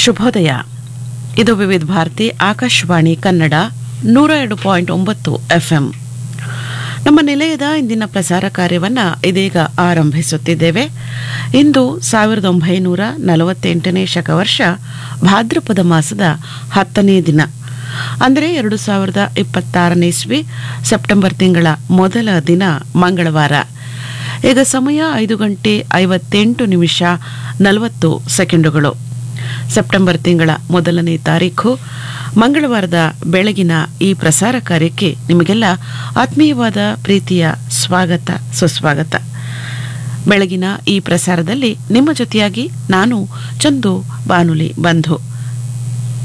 ಶುಭೋದಯ ಇದು ವಿವಿಧ ಭಾರತಿ ಆಕಾಶವಾಣಿ ಕನ್ನಡ ನೂರ ಎರಡು ಪಾಯಿಂಟ್ ಒಂಬತ್ತು ಎಫ್ಎಂ ನಮ್ಮ ನಿಲಯದ ಇಂದಿನ ಪ್ರಸಾರ ಕಾರ್ಯವನ್ನು ಇದೀಗ ಆರಂಭಿಸುತ್ತಿದ್ದೇವೆ ಇಂದು ಸಾವಿರದ ಒಂಬೈನೂರ ನಲವತ್ತೆಂಟನೇ ಶಕವರ್ಷ ಭಾದ್ರಪದ ಮಾಸದ ಹತ್ತನೇ ದಿನ ಅಂದರೆ ಎರಡು ಸಾವಿರದ ಇಪ್ಪತ್ತಾರನೇ ಇಸ್ವಿ ಸೆಪ್ಟೆಂಬರ್ ತಿಂಗಳ ಮೊದಲ ದಿನ ಮಂಗಳವಾರ ಈಗ ಸಮಯ ಐದು ಗಂಟೆ ಐವತ್ತೆಂಟು ನಿಮಿಷ ನಲವತ್ತು ಸೆಕೆಂಡುಗಳು ಸೆಪ್ಟೆಂಬರ್ ತಿಂಗಳ ಮೊದಲನೇ ತಾರೀಖು ಮಂಗಳವಾರದ ಬೆಳಗಿನ ಈ ಪ್ರಸಾರ ಕಾರ್ಯಕ್ಕೆ ನಿಮಗೆಲ್ಲ ಆತ್ಮೀಯವಾದ ಪ್ರೀತಿಯ ಸ್ವಾಗತ ಸುಸ್ವಾಗತ ಬೆಳಗಿನ ಈ ಪ್ರಸಾರದಲ್ಲಿ ನಿಮ್ಮ ಜೊತೆಯಾಗಿ ನಾನು ಚಂದು ಬಾನುಲಿ ಬಂಧು